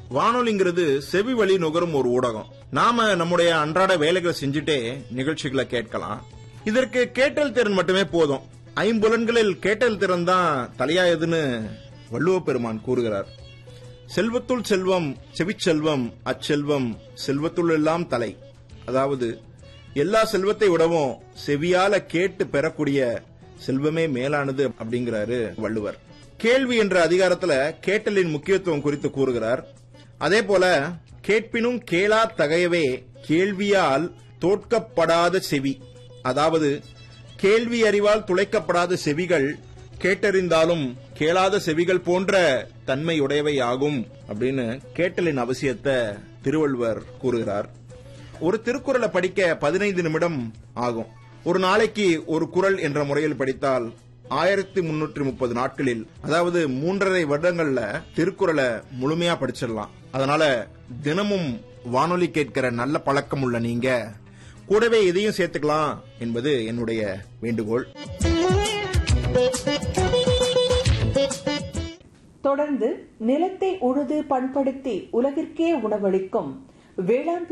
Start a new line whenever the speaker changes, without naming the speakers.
வானொலிங்கிறது செவி வழி நுகரும் ஒரு ஊடகம் நாம நம்முடைய அன்றாட வேலைகளை செஞ்சுட்டே நிகழ்ச்சிகளை கேட்கலாம் இதற்கு கேட்டல் திறன் மட்டுமே போதும் ஐம்புலன்களில் கேட்டல் திறன் தான் தலையாயதுன்னு வள்ளுவ பெருமான் கூறுகிறார் செல்வத்துள் செல்வம் செவிச்செல்வம் அச்செல்வம் செல்வத்துள் எல்லாம் தலை அதாவது எல்லா செல்வத்தை விடவும் செவியால கேட்டு பெறக்கூடிய செல்வமே மேலானது அப்படிங்கிறாரு வள்ளுவர் கேள்வி என்ற அதிகாரத்துல கேட்டலின் முக்கியத்துவம் குறித்து கூறுகிறார் அதே போல கேட்பினும் கேளா தகையவே கேள்வியால் தோற்கப்படாத செவி அதாவது கேள்வி அறிவால் துளைக்கப்படாத செவிகள் கேட்டறிந்தாலும் கேளாத செவிகள் போன்ற தன்மையுடையவை ஆகும் அப்படின்னு கேட்டலின் அவசியத்தை திருவள்ளுவர் கூறுகிறார் ஒரு திருக்குறளை படிக்க பதினைந்து நிமிடம் ஆகும் ஒரு நாளைக்கு ஒரு குறள் என்ற முறையில் படித்தால் ஆயிரத்தி முன்னூற்றி முப்பது நாட்களில் அதாவது மூன்றரை வருடங்கள்ல திருக்குறளை முழுமையா படிச்சிடலாம் அதனால தினமும் வானொலி கேட்கிற நல்ல பழக்கம் உள்ள நீங்க கூடவே இதையும் சேர்த்துக்கலாம் என்பது என்னுடைய வேண்டுகோள்
தொடர்ந்து நிலத்தை உழுது பண்படுத்தி உலகிற்கே உணவளிக்கும் வேளாண்